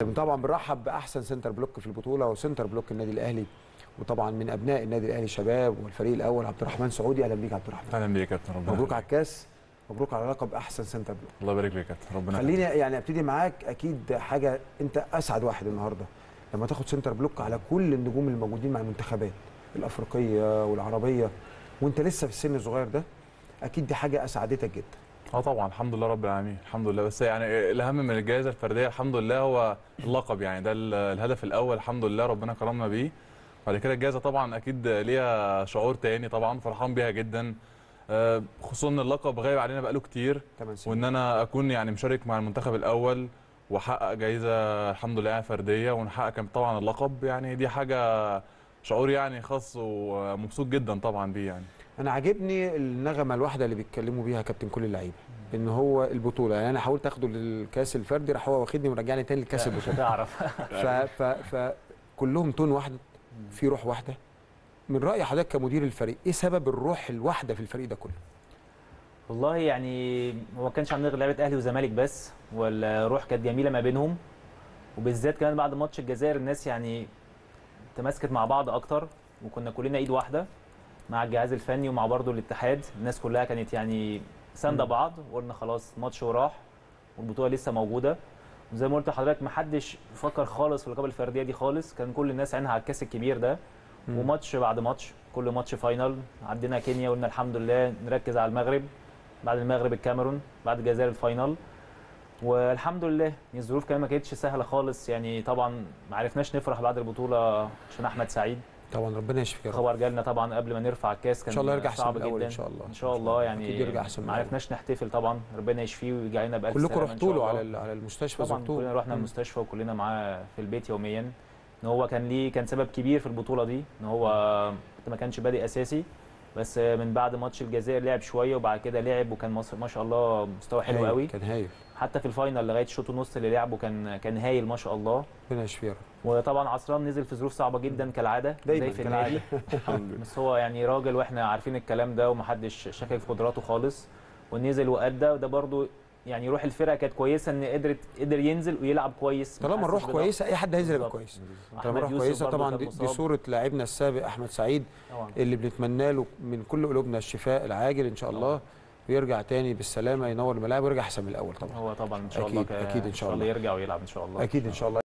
طبعا بنرحب باحسن سنتر بلوك في البطوله وسنتر بلوك النادي الاهلي وطبعا من ابناء النادي الاهلي شباب والفريق الاول عبد الرحمن سعودي اهلا بيك عبد الرحمن اهلا بيك يا كابتن ربنا مبروك على يخليك. الكاس مبروك على لقب احسن سنتر بلوك الله يبارك لك يا كابتن ربنا خليني يخليك. يعني ابتدي معاك اكيد حاجه انت اسعد واحد النهارده لما تاخد سنتر بلوك على كل النجوم الموجودين مع المنتخبات الافريقيه والعربيه وانت لسه في السن الصغير ده اكيد دي حاجه اسعدتك جدا اه طبعا الحمد لله رب العالمين الحمد لله بس يعني الاهم من الجائزه الفرديه الحمد لله هو اللقب يعني ده ال- الهدف الاول الحمد لله ربنا كرمنا بيه بعد كده الجائزه طبعا اكيد ليها شعور تاني طبعا فرحان بيها جدا آه، خصوصا ان اللقب غايب علينا بقاله كتير 8 سنين وان انا اكون يعني مشارك مع المنتخب الاول واحقق جائزه الحمد لله يعني فرديه ونحقق كم- طبعا اللقب يعني دي حاجه شعور يعني خاص ومبسوط جدا طبعا بيه يعني انا عاجبني النغمه الواحده اللي بيتكلموا بيها كابتن كل اللعيبه ان هو البطوله يعني انا حاولت اخده للكاس الفردي راح هو واخدني ورجعني تاني لكاس لا، مش البطوله هتعرف ف ف فكلهم تون واحده في روح واحده من راي حضرتك كمدير الفريق ايه سبب الروح الواحده في الفريق ده كله والله يعني هو ما كانش عندنا غير لعيبه اهلي وزمالك بس والروح كانت جميله ما بينهم وبالذات كمان بعد ماتش الجزائر الناس يعني تماسكت مع بعض اكتر وكنا كلنا ايد واحده مع الجهاز الفني ومع برضه الاتحاد الناس كلها كانت يعني سانده مم. بعض وقلنا خلاص ماتش وراح والبطوله لسه موجوده وزي ما قلت لحضرتك ما حدش فكر خالص في الرقابه الفرديه دي خالص كان كل الناس عينها على الكاس الكبير ده مم. وماتش بعد ماتش كل ماتش فاينل عدينا كينيا قلنا الحمد لله نركز على المغرب بعد المغرب الكاميرون بعد الجزائر الفاينل والحمد لله الظروف كمان ما كانتش سهله خالص يعني طبعا ما عرفناش نفرح بعد البطوله عشان احمد سعيد طبعا ربنا يشفيك يا رب خبر جالنا طبعا قبل ما نرفع الكاس كان ان شاء الله يرجع احسن صعب من الاول جدا ان شاء الله ان شاء الله يعني اكيد يرجع احسن من ما الأول. عرفناش نحتفل طبعا ربنا يشفيه ويرجع لنا بالف كلكم سلامة إن رحتوا شاء له الله. على ال- على المستشفى طبعا زرتوه كلنا رحنا مم. المستشفى وكلنا معاه في البيت يوميا ان هو كان ليه كان سبب كبير في البطوله دي ان هو ما كانش بادئ اساسي بس من بعد ماتش الجزائر لعب شويه وبعد كده لعب وكان مصر ما شاء الله مستوى حلو هايل، قوي كان هايل حتى في الفاينل لغايه الشوط ونص اللي لعبه كان كان هايل ما شاء الله ربنا يشفيه يا رب وطبعا عصران نزل في ظروف صعبه جدا كالعاده دايما زي في كالعادة. النادي الحمد لله بس هو يعني راجل واحنا عارفين الكلام ده ومحدش شاكك في قدراته خالص ونزل وادى وده برضو يعني روح الفرقه كانت كويسه ان قدرت قدر ينزل ويلعب كويس طالما محسس الروح بضغط. كويسه اي حد هينزل يبقى بالظبط. كويس أحمد طالما الروح يوسف كويسه برضو طبعا كان دي, دي مصاب. صوره لاعبنا السابق احمد سعيد طبعا اللي بنتمنى له من كل قلوبنا الشفاء العاجل ان شاء الله ويرجع تاني بالسلامه ينور الملاعب ويرجع احسن من الاول طبعا هو طبعا ان شاء أكيد- الله ك- أكيد إن شاء الله. يرجع ويلعب ان شاء الله اكيد ان شاء الله